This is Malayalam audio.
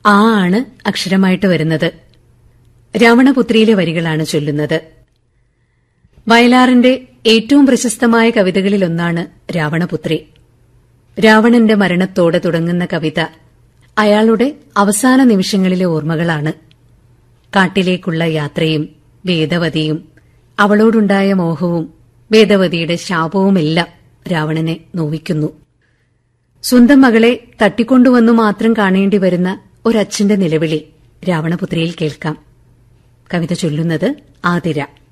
ആ ആണ് അക്ഷരമായിട്ട് വരുന്നത് രാവണപുത്രിയിലെ വരികളാണ് ചൊല്ലുന്നത് വയലാറിന്റെ ഏറ്റവും പ്രശസ്തമായ കവിതകളിലൊന്നാണ് രാവണപുത്രി രാവണന്റെ മരണത്തോടെ തുടങ്ങുന്ന കവിത അയാളുടെ അവസാന നിമിഷങ്ങളിലെ ഓർമ്മകളാണ് കാട്ടിലേക്കുള്ള യാത്രയും വേദവതിയും അവളോടുണ്ടായ മോഹവും വേദവതിയുടെ ശാപവുമെല്ലാം രാവണനെ നോവിക്കുന്നു സ്വന്തം മകളെ തട്ടിക്കൊണ്ടുവന്നു മാത്രം കാണേണ്ടി വരുന്ന ഒരച്ഛന്റെ നിലവിളി രാവണപുത്രിയിൽ കേൾക്കാം കവിത ചൊല്ലുന്നത് ആതിര